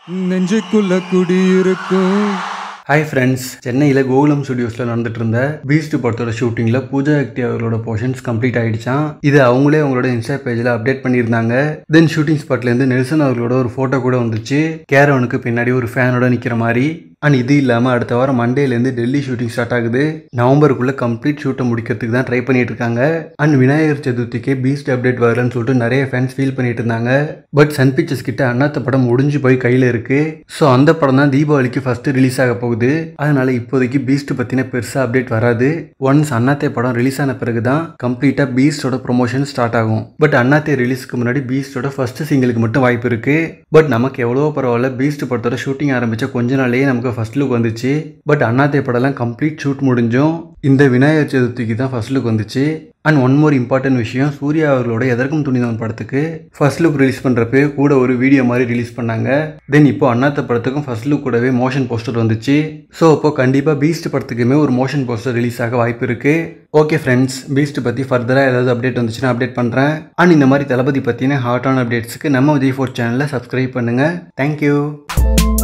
நெஞ்சுக்குள்ள குடியிருக்கும் hi friends சென்னையில் கோகுலம் ஸ்டுடியோஸில் நடந்துட்டு இருந்த பீஸ்ட் படத்தோட ஷூட்டிங்கில் பூஜா ஹெக்டே அவர்களோட போர்ஷன்ஸ் கம்ப்ளீட் ஆயிடுச்சான் இது அவங்களே அவங்களோட இன்ஸ்டா பேஜில் அப்டேட் பண்ணியிருந்தாங்க தென் ஷூட்டிங் ஸ்பாட்லேருந்து நெல்சன் அவர்களோட ஒரு ஃபோட்டோ கூட வந்துச்சு கேரவனுக்கு பின்னாடி ஒரு ஃபேனோட நிற்கிற மாதிரி அண்ட் இது இல்லாமல் அடுத்த வாரம் மண்டேலேருந்து டெல்லி ஷூட்டிங் ஸ்டார்ட் ஆகுது நவம்பருக்குள்ளே கம்ப்ளீட் ஷூட்டை முடிக்கிறதுக்கு தான் ட்ரை பண்ணிட்டு இருக்காங்க அண்ட் விநாயகர் சதுர்த்திக்கு பீஸ்ட் அப்டேட் வரலன்னு சொல்லிட்டு நிறைய ஃபேன்ஸ் ஃபீல் பண்ணிட்டு இருந்தாங்க பட் சன் பிக்சர்ஸ் கிட்ட அண்ணாத்த படம் முடிஞ்சு போய் கையில் இருக்கு ஸோ அந்த படம் தான் தீபாவளிக்கு ஃபர்ஸ்ட் ரிலீஸ் ஆக போகுது அதனால இப்போதைக்கு பீஸ்ட் பற்றின பெருசாக அப்டேட் வராது ஒன்ஸ் அண்ணாத்தே படம் ரிலீஸ் ஆன பிறகு தான் கம்ப்ளீட்டாக பீஸ்டோட ப்ரொமோஷன் ஸ்டார்ட் ஆகும் பட் அண்ணாத்தே ரிலீஸ்க்கு முன்னாடி பீஸ்டோட ஃபர்ஸ்ட் சிங்கிளுக்கு மட்டும் வாய்ப்பு இருக்கு பட் நமக்கு எவ்வளவோ பரவாயில்ல பீஸ்ட் படத்தோட ஷூட்டிங் ஆரம்பிச்ச கொஞ்ச நாள்லயே நமக்கு ஃபர்ஸ்ட் லுக் வந்துச்சு பட் அண்ணாத்தே படம்லாம் கம்ப்ளீட் ஷூட் முடிஞ்சும் இந்த விநாயகர் சதுர்த்திக்கு தான் ஃபர்ஸ்ட் லுக் வந்துச்சு அண்ட் ஒன் மோர் இம்பார்ட்டன்ட் விஷயம் சூர்யா அவர்களோட எதற்கும் துணிந்தவன் படத்துக்கு ஃபர்ஸ்ட் லுக் ரிலீஸ் பண்ணுறப்ப கூட ஒரு வீடியோ மாதிரி ரிலீஸ் பண்ணாங்க தென் இப்போ அண்ணாத்த படத்துக்கும் ஃபர்ஸ்ட் லுக் கூடவே மோஷன் போஸ்டர் வந்துச்சு ஸோ இப்போ கண்டிப்பாக பீஸ்ட் படத்துக்குமே ஒரு மோஷன் போஸ்டர் ரிலீஸ் ஆக வாய்ப்பு இருக்கு ஓகே ஃப்ரெண்ட்ஸ் பீஸ்ட் பற்றி ஃபர்தராக ஏதாவது அப்டேட் வந்துச்சுன்னா அப்டேட் பண்ணுறேன் அண்ட் இந்த மாதிரி தளபதி பற்றின ஹாட்டான அப்டேட்ஸுக்கு நம்ம விஜய் ஃபோர் சேனலை சப்ஸ்கிரைப் பண்ணுங்கள் தேங்க்யூ